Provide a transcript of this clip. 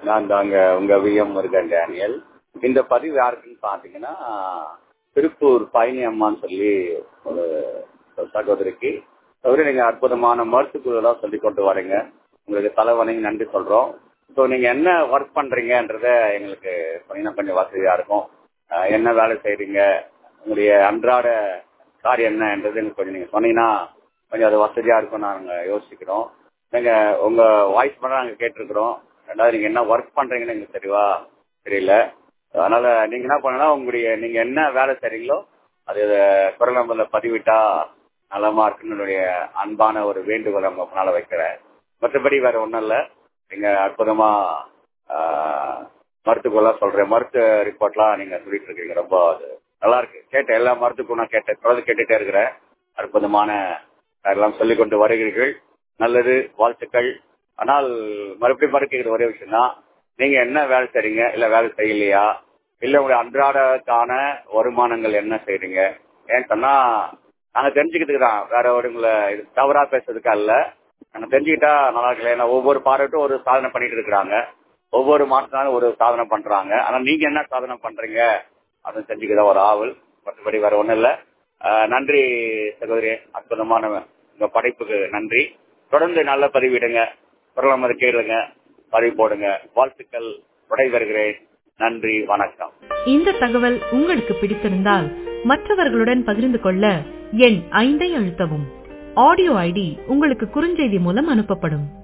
நான் தாங்க உங்க விஎம் முருகன் டேனியல் இந்த பதிவு யாருக்குன்னு பாத்தீங்கன்னா திருப்பூர் பயணி அம்மான்னு சொல்லி ஒரு ஒரு சகோதரிக்கு அவரு நீங்க அற்புதமான மருத்துவதான் சொல்லி கொண்டு வரீங்க உங்களுக்கு தலைவனையும் நன்றி சொல்றோம் ஸோ நீங்க என்ன ஒர்க் பண்றீங்கன்றத எங்களுக்கு சொன்னீங்கன்னா கொஞ்சம் வசதியா இருக்கும் அஹ் என்ன வேலை செய்றீங்க உங்களுடைய அன்றாட காரியம் என்னன்றது எனக்கு கொஞ்சம் நீங்க சொன்னீங்கன்னா கொஞ்சம் அது வசதியா இருக்கும் நாங்க யோசிக்கிறோம் நீங்க உங்க வாய்ஸ் மட்டும் நாங்க கேட்டிருக்கிறோம் ரெண்டாவது நீங்க என்ன ஒர்க் பண்றீங்கன்னு எங்களுக்கு தெரியவா தெரியல அதனால நீங்க என்ன பண்ணலாம் உங்களுடைய நீங்க என்ன வேலை செய்றீங்களோ அது குரல் நம்பர்ல பதிவிட்டா நலமா இருக்குன்னு என்னுடைய அன்பான ஒரு வேண்டுகோள் உங்க முன்னால வைக்கிறேன் மற்றபடி வேற ஒண்ணும் இல்ல நீங்க அற்புதமா ஆஹ், மருத்துவம்லாம் சொல்றேன் மருத்துவ ரிப்போர்ட்லாம் நீங்க சொல்லிட்டு இருக்கீங்க ரொம்ப அது நல்லா இருக்கு கேட்டேன் எல்லா மருத்துவக்கும் நான் கேட்டேன் தொடர்ந்து கேட்டுட்டே இருக்கிறேன் அற்புதமான எல்லாம் சொல்லிக் கொண்டு வருகிறீர்கள் நல்லது வாழ்த்துக்கள் ஆனால் மறுபடியும் மறுக்கிற ஒரே விஷயம் தான் நீங்க என்ன வேலை செய்றீங்க இல்ல வேலை செய்யலையா இல்ல உங்களுடைய அன்றாடக்கான வருமானங்கள் என்ன செய்றீங்க ஏன்னு சொன்னா நாங்க தெரிஞ்சுக்கிறதுக்கு தான் வேற ஒரு உங்களை இது தவறா பேசுறதுக்கா இல்ல நாங்க தெரிஞ்சுக்கிட்டா நல்லா இருக்கல ஏன்னா ஒவ்வொரு பாராட்டும் ஒரு சாதனை பண்ணிட்டு இருக்கிறாங்க ஒவ்வொரு மாசத்தாலும் ஒரு சாதனை பண்றாங்க ஆனா நீங்க என்ன சாதனை பண்றீங்க அப்படின்னு தெரிஞ்சுக்கதான் ஒரு ஆவல் மற்றபடி வேற ஒண்ணும் இல்ல ஆஹ் நன்றி சகோதரி அற்புதமான உங்க படைப்புக்கு நன்றி தொடர்ந்து நல்ல பதிவிடுங்க குரலமது கேளுங்க பதிவு போடுங்க வாழ்த்துக்கள் விடைபெறுகிறேன் நன்றி வணக்கம் இந்த தகவல் உங்களுக்கு பிடித்திருந்தால் மற்றவர்களுடன் பகிர்ந்து கொள்ள எண் ஐந்தை அழுத்தவும் ஆடியோ ஐடி உங்களுக்கு குறுஞ்செய்தி மூலம் அனுப்பப்படும்